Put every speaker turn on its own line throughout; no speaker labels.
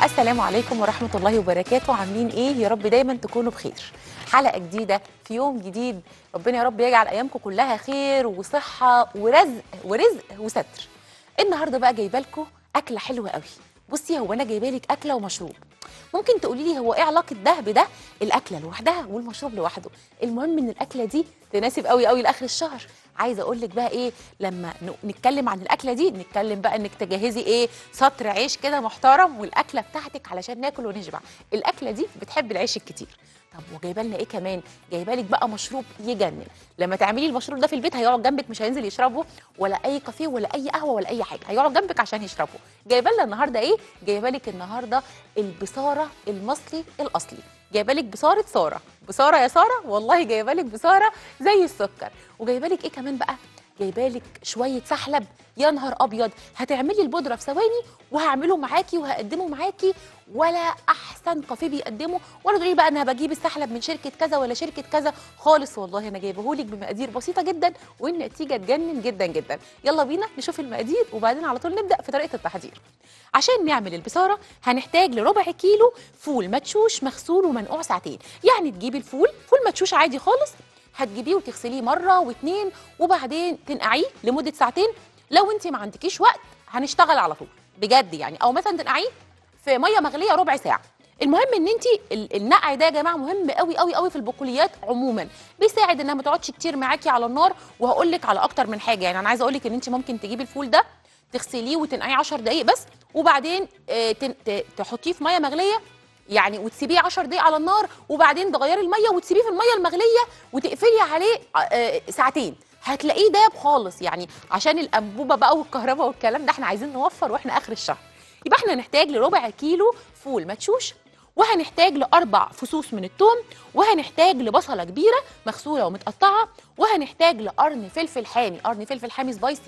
السلام عليكم ورحمة الله وبركاته عاملين ايه يا رب دايما تكونوا بخير حلقة جديدة في يوم جديد ربنا يا رب يجعل ايامكم كلها خير وصحة ورزق ورزق وستر النهارده بقى جايبه لكم اكله حلوه قوي بصي هو انا جايبه لك اكله ومشروب ممكن تقولي لي هو ايه علاقه ده بده الاكله لوحدها والمشروب لوحده المهم ان الاكله دي تناسب قوي قوي لاخر الشهر عايزه اقول لك بقى ايه لما ن- نتكلم عن الاكله دي نتكلم بقى انك تجهزي ايه سطر عيش كده محترم والاكله بتاعتك علشان ناكل ونشبع الاكله دي بتحب العيش الكتير طب وجايبه لنا ايه كمان جايبه لك بقى مشروب يجنن لما تعملي المشروب ده في البيت هيقعد جنبك مش هينزل يشربه ولا اي كافيه ولا اي قهوه ولا اي حاجه هيقعد جنبك عشان يشربه جايبه لنا النهارده ايه جايبه لك النهارده البصاره المصري الاصلي جايبه لك بصاره ساره بصاره يا ساره والله جايبه لك بصاره زي السكر وجايبه لك ايه كمان بقى جايبه لك شويه سحلب يا نهار ابيض هتعملي البودره في ثواني وهعمله معاكي وهقدمه معاكي ولا احسن كافيه بيقدمه ولا تقولي بقى انا بجيب السحلب من شركه كذا ولا شركه كذا خالص والله انا جايبهولك بمقادير بسيطه جدا والنتيجه تجنن جدا جدا يلا بينا نشوف المقادير وبعدين على طول نبدا في طريقه التحضير عشان نعمل البصاره هنحتاج لربع كيلو فول مدشوش مغسول ومنقوع ساعتين يعني تجيبي الفول فول مدشوش عادي خالص هتجيبيه وتغسليه مره واتنين وبعدين تنقعيه لمده ساعتين لو انت ما عندكيش وقت هنشتغل على طول بجد يعني او مثلا تنقعيه في ميه مغليه ربع ساعه المهم ان انت ال- النقع ده يا جماعه مهم قوي قوي قوي في البقوليات عموما بيساعد انها ما تقعدش كتير معاكي على النار وهقول لك على اكتر من حاجه يعني انا عايزه اقول لك ان انت ممكن تجيبي الفول ده تغسليه وتنقعيه 10 دقائق بس وبعدين آه، تن- ت- تحطيه في ميه مغليه يعني وتسيبيه 10 دقايق على النار وبعدين تغيري الميه وتسيبيه في الميه المغليه وتقفلي عليه آه، ساعتين هتلاقيه داب خالص يعني عشان الانبوبه بقى والكهرباء والكلام ده احنا عايزين نوفر واحنا اخر الشهر يبقى احنا هنحتاج لربع كيلو فول مدشوش وهنحتاج لاربع فصوص من الثوم وهنحتاج لبصله كبيره مغسوله ومتقطعه وهنحتاج لقرن فلفل حامي قرن فلفل حامي سبايسي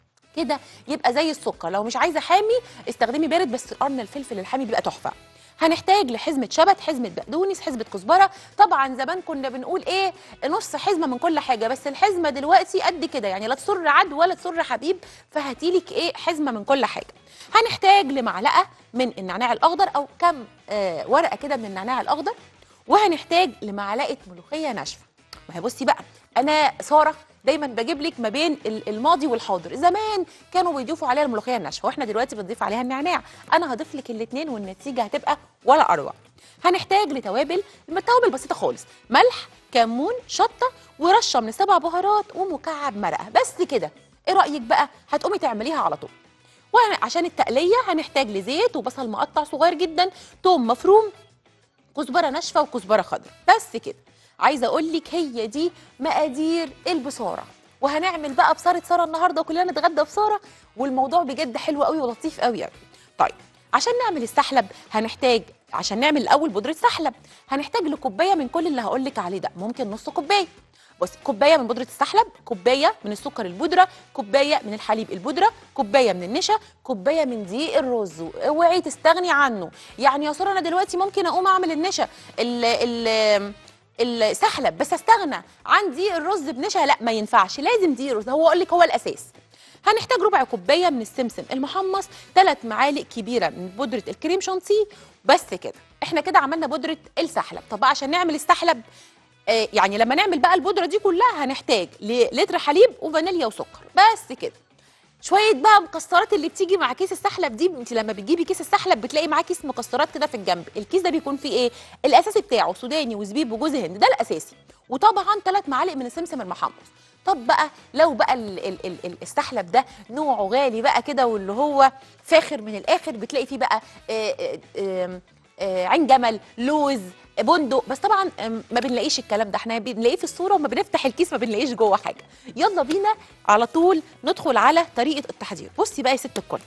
كده يبقى زي السكر لو مش عايزه حامي استخدمي بارد بس قرن الفلفل الحامي بيبقى تحفه هنحتاج لحزمه شبت حزمه بقدونس حزمه كزبره طبعا زمان كنا بنقول ايه نص حزمه من كل حاجه بس الحزمه دلوقتي قد كده يعني لا تسر عدو ولا تسر حبيب فهاتيلك ايه حزمه من كل حاجه هنحتاج لمعلقه من النعناع الاخضر او كم آه ورقه كده من النعناع الاخضر وهنحتاج لمعلقه ملوخيه ناشفه ما هي بصي بقى انا ساره دايما بجيب لك ما بين ال- الماضي والحاضر زمان كانوا بيضيفوا عليها الملوخيه الناشفه واحنا دلوقتي بنضيف عليها النعناع انا هضيف لك الاثنين والنتيجه هتبقى ولا اروع هنحتاج لتوابل توابل بسيطه خالص ملح كمون شطه ورشه من السبع بهارات ومكعب مرقه بس كده ايه رايك بقى هتقومي تعمليها على طول وعشان التقليه هنحتاج لزيت وبصل مقطع صغير جدا توم مفروم كزبره ناشفه وكزبره خضراء بس كده عايزه اقول لك هي دي مقادير البصاره وهنعمل بقى بصاره ساره النهارده وكلنا نتغدى بصاره والموضوع بجد حلو قوي ولطيف قوي يعني طيب عشان نعمل السحلب هنحتاج عشان نعمل الاول بودره سحلب هنحتاج لكوبايه من كل اللي هقول لك عليه ده ممكن نص كوبايه بص كوبايه من بودره السحلب كوبايه من السكر البودره كوبايه من الحليب البودره كوبايه من النشا كوبايه من دقيق الرز اوعي تستغني عنه يعني يا ساره انا دلوقتي ممكن اقوم اعمل النشا ال ال السحلب بس استغنى عن دقيق الرز بنشا لا ما ينفعش لازم دقيق الرز هو اقول لك هو الاساس هنحتاج ربع كوبايه من السمسم المحمص ثلاث معالق كبيره من بودره الكريم شانتيه بس كده احنا كده عملنا بودره السحلب طب بقى عشان نعمل السحلب آه يعني لما نعمل بقى البودره دي كلها هنحتاج لتر حليب وفانيليا وسكر بس كده شويه بقى مكسرات اللي بتيجي مع كيس السحلب دي انت لما بتجيبي كيس السحلب بتلاقي معاه كيس مكسرات كده في الجنب الكيس ده بيكون فيه ايه الاساسي بتاعه سوداني وزبيب وجوز هند ده الاساسي وطبعا ثلاث معالق من السمسم المحمص طب بقى لو بقى ال ال ال ال السحلب ده نوعه غالي بقى كده واللي هو فاخر من الاخر بتلاقي فيه بقى آه آه آه آه عين جمل لوز بندق بس طبعا آم، ما بنلاقيش الكلام ده احنا بنلاقيه في الصوره وما بنفتح الكيس ما بنلاقيش جوه حاجه يلا بينا على طول ندخل على طريقه التحضير بصي بقى يا ست الكل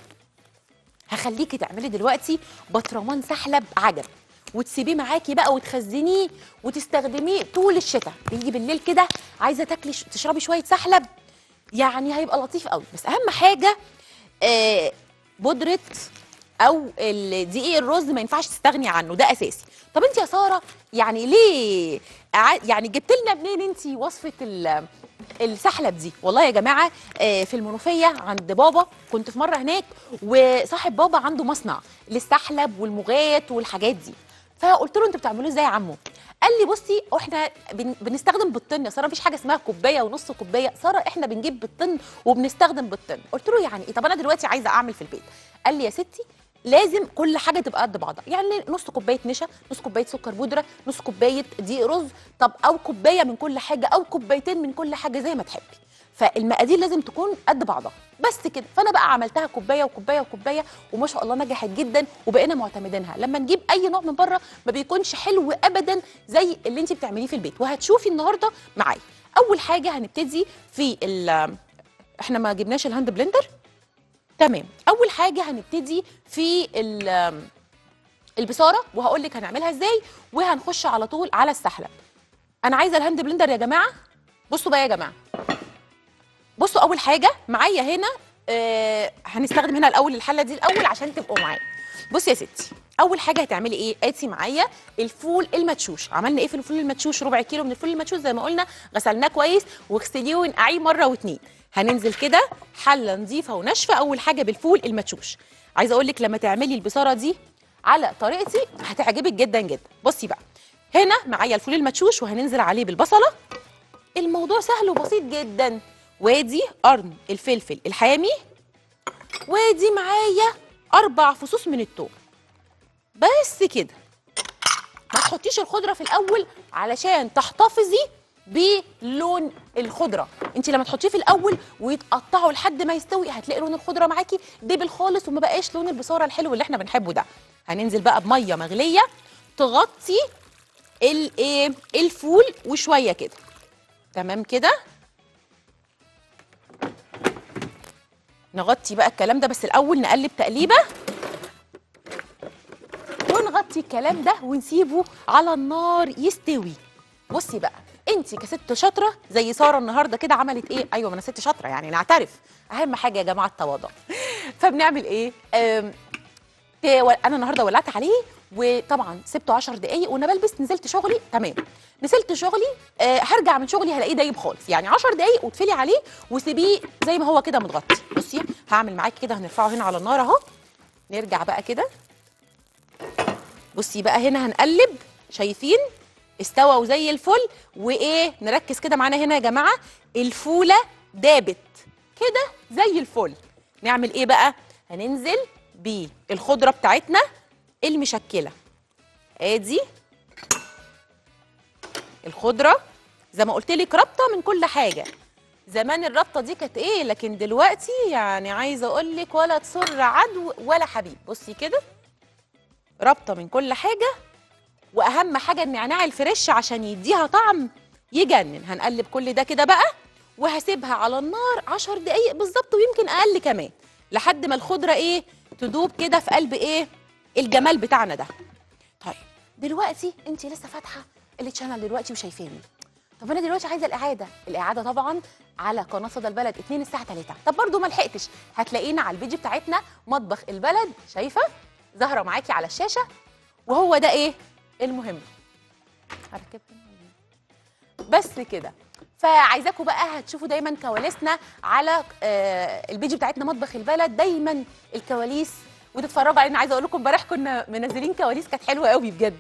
هخليكي تعملي دلوقتي بطرمان سحلب عجب وتسيبيه معاكي بقى وتخزنيه وتستخدميه طول الشتاء بيجي بالليل كده عايزه تاكلي ش- تشربي شويه سحلب يعني هيبقى لطيف قوي بس اهم حاجه آه بودره او ال- دقيق الرز ما ينفعش تستغني عنه ده اساسي طب انت يا ساره يعني ليه ع- يعني جبت لنا منين انت وصفه ال- السحلب دي والله يا جماعه آه، في المنوفيه عند بابا كنت في مره هناك وصاحب بابا عنده مصنع للسحلب والمغات والحاجات دي فقلت له انتوا بتعملوه ازاي يا عمو قال لي بصي احنا بن... بنستخدم بالطن يا ساره مفيش حاجه اسمها كوبايه ونص كوبايه ساره احنا بنجيب بالطن وبنستخدم بالطن قلت له يعني ايه طب انا دلوقتي عايزه اعمل في البيت قال لي يا ستي لازم كل حاجه تبقى قد بعضها يعني نص كوبايه نشا نص كوبايه سكر بودره نص كوبايه دقيق رز طب او كوبايه من كل حاجه او كوبايتين من كل حاجه زي ما تحبي فالمقادير لازم تكون قد بعضها بس كده فانا بقى عملتها كوبايه وكوبايه وكوبايه وما شاء الله نجحت جدا وبقينا معتمدينها لما نجيب اي نوع من بره ما بيكونش حلو ابدا زي اللي انت بتعمليه في البيت وهتشوفي النهارده معايا اول حاجه هنبتدي في ال احنا ما جبناش الهاند بلندر تمام اول حاجه هنبتدي في ال- البصاره وهقول لك هنعملها ازاي وهنخش على طول على السحلب انا عايزه الهاند بلندر يا جماعه بصوا بقى يا جماعه بصوا اول حاجه معايا هنا آه هنستخدم هنا الاول الحله دي الاول عشان تبقوا معايا بصي يا ستي اول حاجه هتعملي ايه ادي معايا الفول المدشوش عملنا ايه في الفول المدشوش ربع كيلو من الفول المدشوش زي ما قلنا غسلناه كويس واغسليه ونقعيه مره واتنين هننزل كده حله نظيفه وناشفه اول حاجه بالفول المدشوش عايزه اقول لك لما تعملي البصاره دي على طريقتي هتعجبك جدا جدا بصي بقى هنا معايا الفول المدشوش وهننزل عليه بالبصله الموضوع سهل وبسيط جدا وادي قرن الفلفل الحامي وادي معايا اربع فصوص من الثوم بس كده ما تحطيش الخضره في الاول علشان تحتفظي بلون الخضره انت لما تحطيه في الاول ويتقطعوا لحد ما يستوي هتلاقي لون الخضره معاكي دبل خالص وما بقاش لون البصاره الحلو اللي احنا بنحبه ده هننزل بقى بميه مغليه تغطي الايه الفول وشويه كده تمام كده نغطي بقى الكلام ده بس الاول نقلب تقليبه ونغطي الكلام ده ونسيبه على النار يستوي بصي بقى انت كست شاطره زي ساره النهارده كده عملت ايه ايوه ما انا ست شاطره يعني نعترف اهم حاجه يا جماعه التواضع فبنعمل ايه أم... ت- انا النهارده ولعت عليه وطبعا سبته 10 دقايق وانا بلبس نزلت شغلي تمام نزلت شغلي آه هرجع من شغلي هلاقيه دايب خالص يعني 10 دقايق وتفلي عليه وسيبيه زي ما هو كده متغطي بصي هعمل معاكي كده هنرفعه هنا على النار اهو نرجع بقى كده بصي بقى هنا هنقلب شايفين استوى وزي الفل وايه نركز كده معانا هنا يا جماعه الفوله دابت كده زي الفل نعمل ايه بقى هننزل بالخضره بتاعتنا المشكله ادي الخضره زي ما قلت لك رابطه من كل حاجه زمان الرابطه دي كانت ايه لكن دلوقتي يعني عايزه اقول لك ولا تسر عدو ولا حبيب بصي كده رابطه من كل حاجه واهم حاجه النعناع الفريش عشان يديها طعم يجنن هنقلب كل ده كده بقى وهسيبها على النار 10 دقايق بالظبط ويمكن اقل كمان لحد ما الخضره ايه تدوب كده في قلب ايه الجمال بتاعنا ده طيب دلوقتي انت لسه فاتحه التشانل دلوقتي وشايفاني طب انا دلوقتي عايزه الاعاده الاعاده طبعا على قناه صدى البلد 2 الساعه 3 طب برضو ما لحقتش هتلاقينا على الفيديو بتاعتنا مطبخ البلد شايفه ظاهره معاكي على الشاشه وهو ده ايه المهم هركبها بس كده فعايزاكم بقى هتشوفوا دايما كواليسنا على آه الفيديو بتاعتنا مطبخ البلد دايما الكواليس وتتفرجوا علينا عايزه اقول لكم امبارح كنا منزلين كواليس كانت حلوه قوي بجد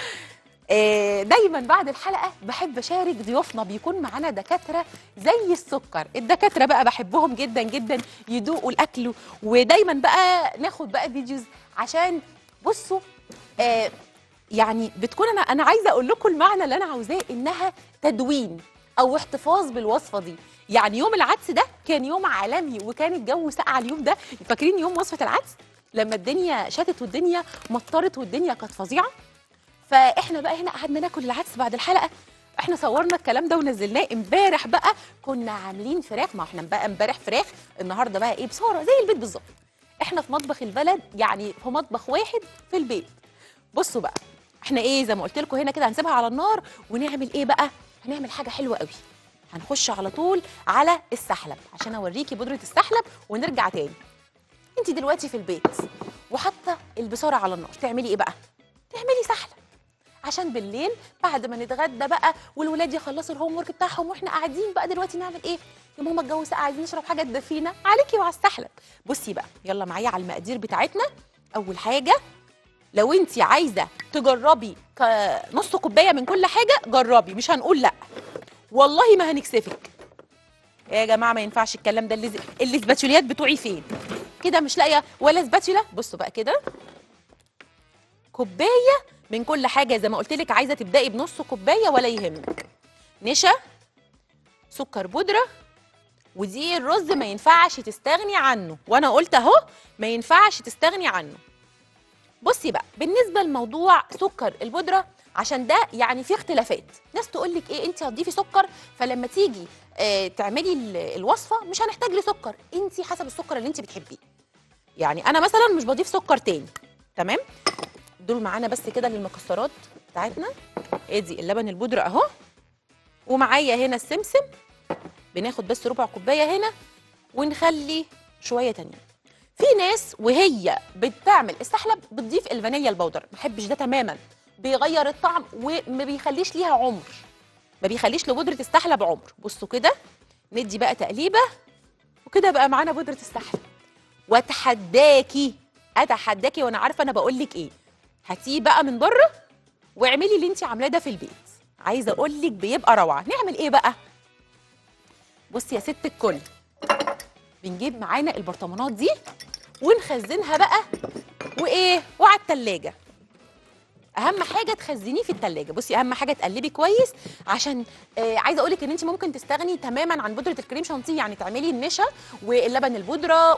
آه، دايما بعد الحلقه بحب اشارك ضيوفنا بيكون معانا دكاتره زي السكر الدكاتره بقى بحبهم جدا جدا يدوقوا الاكل ودايما بقى ناخد بقى فيديوز عشان بصوا آه يعني بتكون انا انا عايزه اقول لكم المعنى اللي انا عاوزاه انها تدوين او احتفاظ بالوصفه دي يعني يوم العدس ده كان يوم عالمي وكان الجو ساقع اليوم ده فاكرين يوم وصفه العدس لما الدنيا شتت والدنيا مطرت والدنيا كانت فظيعه فاحنا بقى هنا قعدنا ناكل العدس بعد الحلقه احنا صورنا الكلام ده ونزلناه امبارح بقى كنا عاملين فراخ ما احنا بقى امبارح فراخ النهارده بقى ايه بصوره زي البيت بالظبط احنا في مطبخ البلد يعني في مطبخ واحد في البيت بصوا بقى احنا ايه زي ما قلت لكم هنا كده هنسيبها على النار ونعمل ايه بقى هنعمل حاجه حلوه قوي هنخش على طول على السحلب عشان اوريكي بودره السحلب ونرجع تاني انت دلوقتي في البيت وحاطه البصاره على النار تعملي ايه بقى تعملي سحلب عشان بالليل بعد ما نتغدى بقى والولاد يخلصوا الهوم ورك بتاعهم واحنا قاعدين بقى دلوقتي نعمل ايه يا ماما الجو ساقع عايزين نشرب حاجه تدفينا عليكي وعلى السحلب بصي بقى يلا معايا على المقادير بتاعتنا اول حاجه لو انت عايزه تجربي ك- نص كوبايه من كل حاجه جربي مش هنقول لا والله ما هنكسفك يا جماعه ما ينفعش الكلام ده اللي اللي السباتشوليات بتوعي فين كده مش لاقيه ولا سباتشولا بصوا بقى كده كوبايه من كل حاجه زي ما قلت لك عايزه تبداي بنص كوبايه ولا يهمك نشا سكر بودره ودي الرز ما ينفعش تستغني عنه وانا قلت اهو ما ينفعش تستغني عنه بصي بقى بالنسبه لموضوع سكر البودره عشان ده يعني في اختلافات ناس تقول لك ايه انت هتضيفي سكر فلما تيجي آه تعملي ال- الوصفه مش هنحتاج لسكر انت حسب السكر اللي انت بتحبيه يعني انا مثلا مش بضيف سكر تاني تمام دول معانا بس كده للمكسرات بتاعتنا ادي اللبن البودره اهو ومعايا هنا السمسم بناخد بس ربع كوبايه هنا ونخلي شويه تانيين في ناس وهي بتعمل السحلب بتضيف الفانيليا البودر ما بحبش ده تماما بيغير الطعم وما بيخليش ليها عمر ما بيخليش لبودره السحلب عمر بصوا كده ندي بقى تقليبه وكده بقى معانا بودره السحلب واتحداكي اتحداكي وانا عارفه انا بقول لك ايه هاتيه بقى من بره واعملي اللي انت عاملاه ده في البيت عايزه اقول لك بيبقى روعه نعمل ايه بقى بصي يا ست الكل بنجيب معانا البرطمانات دي ونخزنها بقى وايه وعلى التلاجة اهم حاجه تخزنيه في التلاجة بصي اهم حاجه تقلبي كويس عشان آه عايزه اقول لك ان انت ممكن تستغني تماما عن بودره الكريم شانتيه يعني تعملي النشا واللبن البودره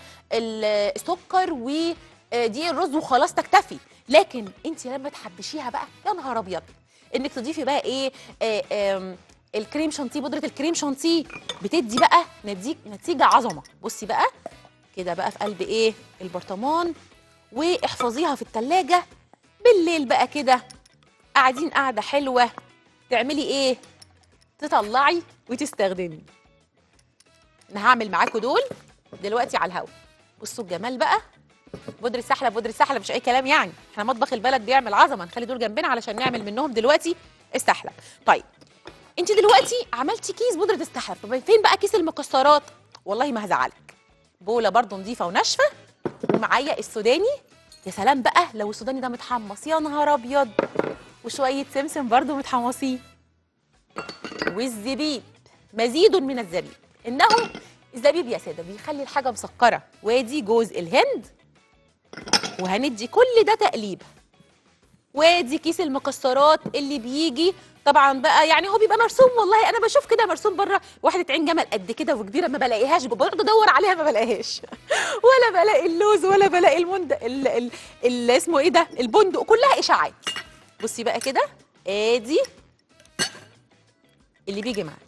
والسكر ودي الرز وخلاص تكتفي لكن انت لما تحبشيها بقى يا نهار ابيض انك تضيفي بقى ايه آه آم، الكريم شانتيه بودره الكريم شانتيه بتدي بقى نديك نتيجه عظمه بصي بقى كده بقى في قلب ايه البرطمان واحفظيها في التلاجة بالليل بقى كده قاعدين قاعده حلوه تعملي ايه تطلعي وتستخدمي انا هعمل معاكم دول دلوقتي على الهوا بصوا الجمال بقى بودرة سحلب بودرة سحلب مش اي كلام يعني احنا مطبخ البلد بيعمل عظمه نخلي دول جنبنا علشان نعمل منهم دلوقتي السحلب طيب انت دلوقتي عملتي كيس بودره السحلب طب فين بقى كيس المكسرات والله ما هزعلك بوله برضو نظيفه وناشفه ومعايا السوداني يا سلام بقى لو السوداني ده متحمص يا نهار ابيض وشويه سمسم برضو متحمصين والزبيب مزيد من الزبيب انه الزبيب يا ساده بيخلي الحاجه مسكره وادي جوز الهند وهندي كل ده تقليبه وادي كيس المكسرات اللي بيجي طبعا بقى يعني هو بيبقى مرسوم والله انا بشوف كده مرسوم بره واحده عين جمل قد كده وكبيره ما بلاقيهاش بقعد ادور عليها ما بلاقيهاش ولا بلاقي اللوز ولا بلاقي المند ال... ال... ال... اسمه ايه ده البندق كلها اشاعات بصي بقى كده ادي اللي بيجي معانا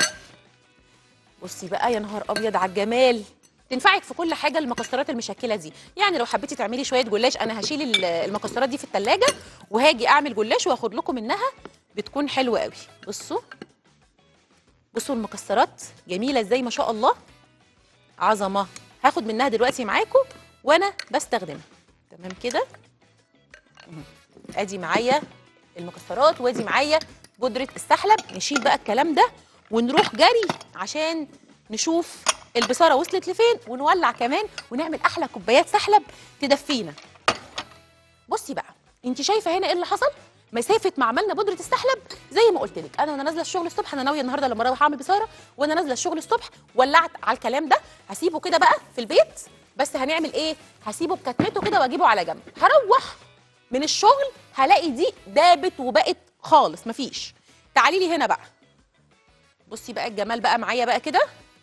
بصي بقى يا نهار ابيض على الجمال تنفعك في كل حاجه المكسرات المشكله دي يعني لو حبيتي تعملي شويه جلاش انا هشيل ال- المكسرات دي في التلاجة وهاجي اعمل جلاش واخد لكم منها بتكون حلوه قوي بصوا بصوا المكسرات جميله ازاي ما شاء الله عظمه هاخد منها دلوقتي معاكم وانا بستخدمها تمام كده مهم. ادي معايا المكسرات وادي معايا بودره السحلب نشيل بقى الكلام ده ونروح جري عشان نشوف البصاره وصلت لفين ونولع كمان ونعمل احلى كوبايات سحلب تدفينا بصي بقى انت شايفه هنا ايه اللي حصل مسافه ما عملنا بودره السحلب زي ما قلت لك انا وانا نازله الشغل الصبح انا ناويه النهارده لما اروح اعمل بصاره وانا نازله الشغل الصبح ولعت على الكلام ده هسيبه كده بقى في البيت بس هنعمل ايه هسيبه بكتمته كده واجيبه على جنب هروح من الشغل هلاقي دي دابت وبقت خالص مفيش تعالي لي هنا بقى بصي بقى الجمال بقى معايا بقى كده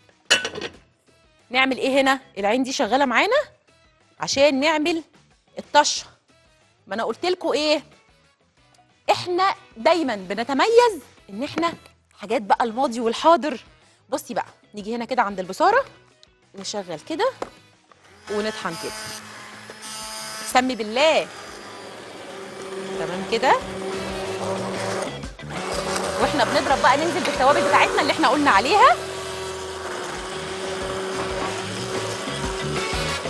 نعمل ايه هنا العين دي شغاله معانا عشان نعمل الطشه ما انا قلت لكم ايه احنا دايما بنتميز ان احنا حاجات بقى الماضي والحاضر بصي بقى نيجي هنا كده عند البصاره نشغل كده ونطحن كده سمي بالله تمام كده واحنا بنضرب بقى ننزل بالتوابل بتاعتنا اللي احنا قلنا عليها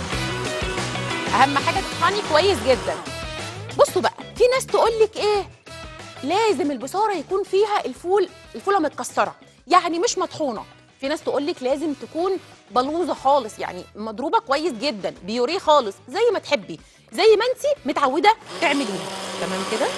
اهم حاجه تطحني كويس جدا بصوا بقى في ناس تقول لك ايه لازم البصاره يكون فيها الفول الفوله متكسره يعني مش مطحونه في ناس تقول لك لازم تكون بلوزه خالص يعني مضروبه كويس جدا بيوريه خالص زي ما تحبي زي ما انت متعوده تعمليها تمام كده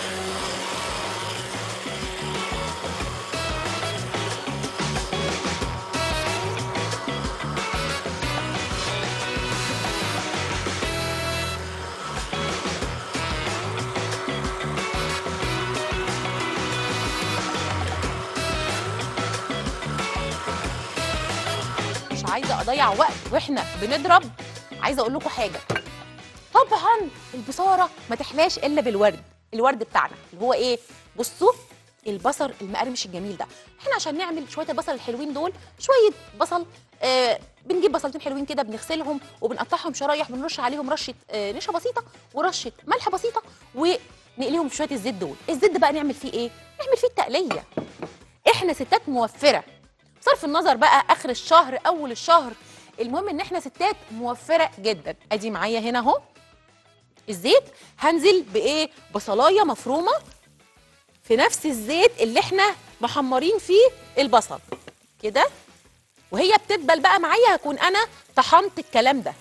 مش عايزه اضيع وقت واحنا بنضرب عايزه اقول لكم حاجه طبعا البصاره ما تحلاش الا بالورد الورد بتاعنا اللي هو ايه بصوا البصل المقرمش الجميل ده احنا عشان نعمل شويه البصل الحلوين دول شويه بصل آه بنجيب بصلتين حلوين كده بنغسلهم وبنقطعهم شرايح بنرش عليهم رشه آه نشا بسيطه ورشه ملح بسيطه ونقليهم في شويه الزيت دول الزيت ده بقى نعمل فيه ايه نعمل فيه التقليه احنا ستات موفره صرف النظر بقى اخر الشهر اول الشهر المهم ان احنا ستات موفره جدا ادي معايا هنا اهو الزيت هنزل بايه بصلايه مفرومه في نفس الزيت اللي احنا محمرين فيه البصل كده وهي بتدبل بقى معايا هكون انا طحنت الكلام ده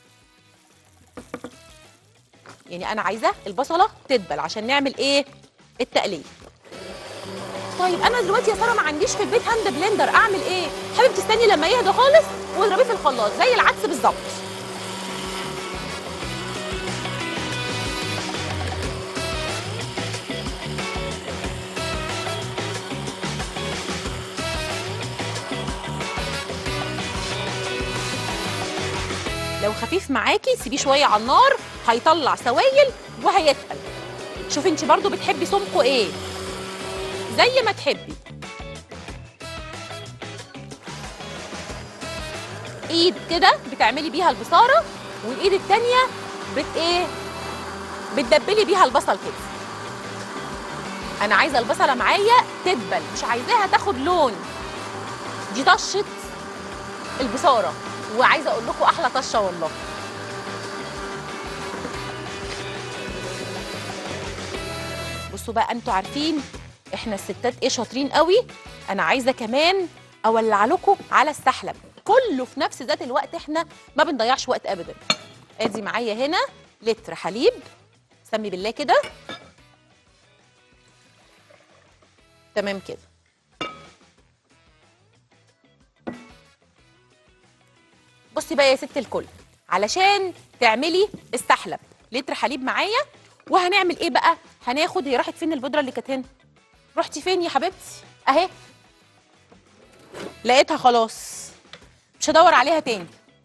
يعني انا عايزه البصله تدبل عشان نعمل ايه التقليه طيب انا دلوقتي يا ساره ما عنديش في البيت هاند بلندر اعمل ايه حبيبتي استني لما يهدى خالص واضربيه في الخلاط زي العدس بالظبط لو خفيف معاكي سيبيه شويه على النار هيطلع سوائل وهيتقل شوفي انت برضو بتحبي سمكه ايه زي ما تحبي ايد كده بتعملي بيها البصاره والايد التانيه بت ايه بتدبلي بيها البصل كده انا عايزه البصله معايا تدبل مش عايزاها تاخد لون دي طشه البصاره وعايزه اقول لكم احلى طشه والله بصوا بقى انتوا عارفين احنا الستات ايه شاطرين قوي انا عايزه كمان اولع لكم على السحلب كله في نفس ذات الوقت احنا ما بنضيعش وقت ابدا ادي معايا هنا لتر حليب سمي بالله كده تمام كده بصي بقى يا ست الكل علشان تعملي السحلب لتر حليب معايا وهنعمل ايه بقى هناخد هي راحت فين البودره اللي كانت هنا رحتي فين يا حبيبتي اهي لقيتها خلاص مش هدور عليها تاني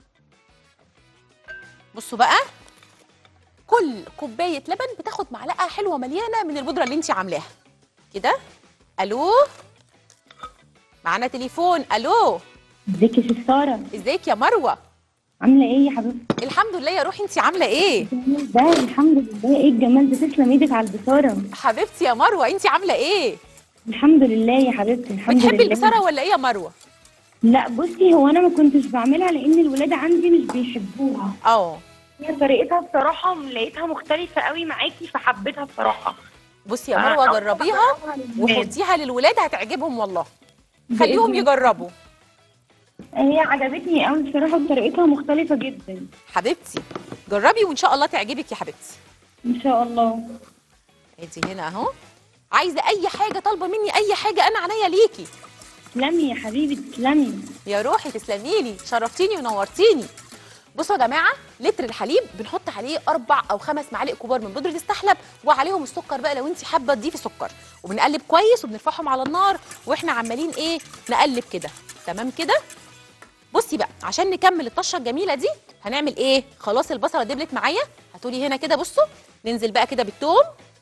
بصوا بقى كل كوبايه لبن بتاخد معلقه حلوه مليانه من البودره اللي انت عاملاها كده الو معانا تليفون الو
ازيك يا ست ساره
ازيك يا مروه
عامله ايه يا حبيبتي
الحمد لله يا روحي انت عامله ايه
ده الحمد لله ايه الجمال ده تسلم ايدك على البصاره
حبيبتي يا مروه انت عامله ايه
الحمد لله يا حبيبتي الحمد
بتحبي
لله
البصاره ولا ايه يا مروه
لا بصي هو انا ما كنتش بعملها لان الولاد عندي مش بيحبوها
اه
هي طريقتها بصراحه لقيتها مختلفه قوي معاكي فحبيتها بصراحه
بصي يا مروه جربيها وحطيها للولاد هتعجبهم والله خليهم يجربوا
هي عجبتني قوي بصراحه طريقتها مختلفه جدا
حبيبتي جربي وان شاء الله تعجبك يا حبيبتي
ان شاء الله
ادي هنا اهو عايزه اي حاجه طالبه مني اي حاجه انا عينيا ليكي
تسلمي يا حبيبي تسلمي
يا روحي تسلمي لي شرفتيني ونورتيني بصوا يا جماعه لتر الحليب بنحط عليه اربع او خمس معالق كبار من بودره السحلب وعليهم السكر بقى لو انت حابه تضيفي سكر وبنقلب كويس وبنرفعهم على النار واحنا عمالين ايه نقلب كده تمام كده بصي بقى عشان نكمل الطشه الجميله دي هنعمل ايه خلاص البصله دبلت معايا هتقولي هنا كده بصوا ننزل بقى كده بالثوم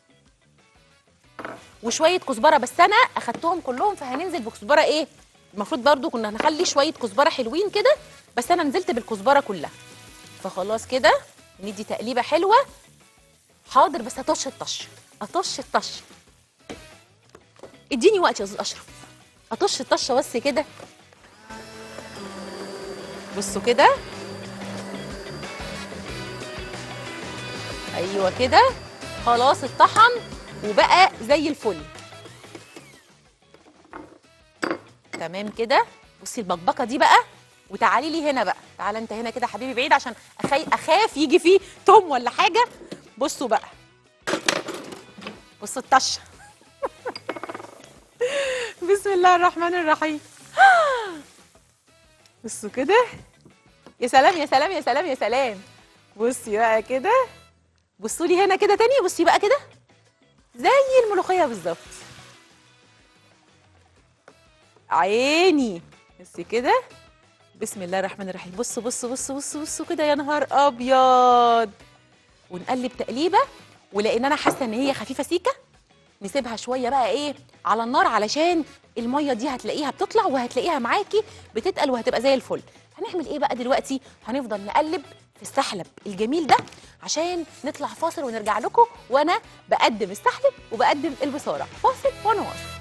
وشويه كزبره بس انا اخدتهم كلهم فهننزل بكزبره ايه المفروض برضو كنا هنخلي شويه كزبره حلوين كده بس انا نزلت بالكزبره كلها فخلاص كده ندي تقليبه حلوه حاضر بس اطش الطش اطش الطش اديني وقت يا استاذ اشرف اطش الطشه بس كده بصوا كده ايوه كده خلاص اتطحن وبقى زي الفل تمام كده بصي البكبكه دي بقى وتعالي لي هنا بقى تعالى انت هنا كده حبيبي بعيد عشان أخي اخاف يجي فيه توم ولا حاجه بصوا بقى بصوا الطشه بسم الله الرحمن الرحيم بصوا كده يا سلام يا سلام يا سلام يا سلام بصي بقى كده بصوا لي هنا كده تاني بصي بقى كده زي الملوخيه بالظبط عيني بس كده بسم الله الرحمن الرحيم بصوا بصوا بصوا بصوا بصوا كده يا نهار ابيض ونقلب تقليبه ولان انا حاسه ان هي خفيفه سيكه نسيبها شويه بقى ايه على النار علشان الميه دي هتلاقيها بتطلع وهتلاقيها معاكي بتتقل وهتبقى زي الفل هنعمل ايه بقى دلوقتي هنفضل نقلب في السحلب الجميل ده عشان نطلع فاصل ونرجع لكم وانا بقدم السحلب وبقدم البصاره فاصل وانا واصل